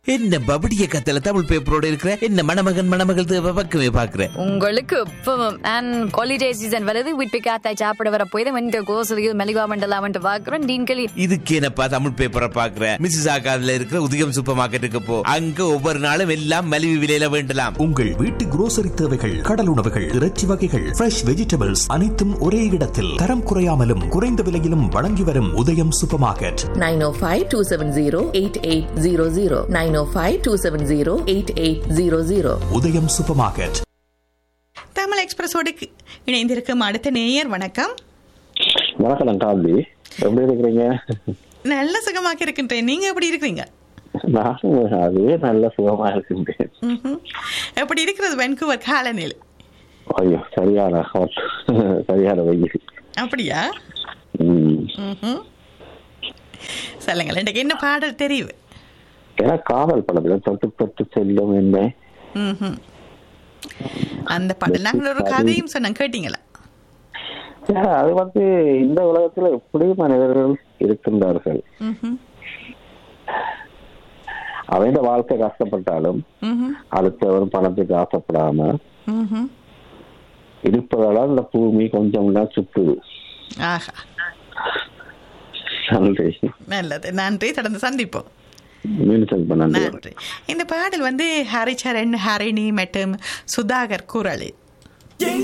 என்ன பபடிய கத்தல தமிழ் பேப்பரோட இருக்கிற என்ன மணமகன் மணமகள் தேவை பக்கமே பாக்குற உங்களுக்கு இப்பவும் அண்ட் ஹாலிடே சீசன் வருது வீட்டு காத்தாய் சாப்பிட வர போய் வந்து கோசலியில் மெலிகா மண்டலாமன்ட்டு பார்க்குறோம் டீன்களி இதுக்கு என்னப்பா தமிழ் பேப்பரை பாக்குற மிஸ்ஸஸ் ஆகாதுல இருக்கிற உதயம் சூப்பர் மார்க்கெட்டுக்கு போ அங்க ஒவ்வொரு நாளும் எல்லாம் மலிவு விலையில வேண்டலாம் உங்கள் வீட்டு குரோசரி தேவைகள் கடல் உணவுகள் இறைச்சி வகைகள் ஃப்ரெஷ் வெஜிடபிள்ஸ் அனைத்தும் ஒரே இடத்தில் தரம் குறையாமலும் குறைந்த விலையிலும் வழங்கி வரும் உதயம் சூப்பர் மார்க்கெட் 905-270-8800 905-270-8800 உதயம் சூப்பர் மார்க்கெட் தமிழ் எக்ஸ்பிரஸோடு கி- இணைந்திருக்கும் அடுத்த நேயர் வணக்கம் வணக்கம் காந்தி எப்படி இருக்கிறீங்க நல்ல சுகமாக இருக்கின்றேன் நீங்க எப்படி இருக்கிறீங்க நானும் அதே நல்ல சுகமா இருக்கின்றேன் ம்ஹும். எப்படி இருக்கிறது வென்கூவர் காலநிலை ஐயோ சரியான hot. சரியான வெயில் அப்படியா ம். ம்ஹும். சொல்லுங்கள் எனக்கு என்ன பாடல் தெரியுது ஏன்னா காதல் படத்துல தொட்டு தொட்டு செல்லும் என்ன ம்ஹும். அந்த பாடல் நாங்கள் ஒரு கதையும் சொன்னோம் கேட்டீங்களா ஏன்னா, அது வந்து இந்த உலகத்துல எப்படி மனிதர்கள் இருக்கின்றார்கள் ம்ஹும். அவன் வாழ்க்கை கஷ்டப்பட்டாலும் ம்ஹும். அடுத்தவன் பணத்துக்கு ஆசைப்படாம ம்ஹும். இருப்பதால இந்த பூமி கொஞ்சம் தான் சுத்துது ஆஹா நன்றி நல்லது நன்றி தொடர்ந்து சந்திப்போம் மீன்சன் பண்ண நன்றி இந்த பாடல் வந்து ஹரிச்சரண் ஹரிணி மற்றும் சுதாகர் குரலில்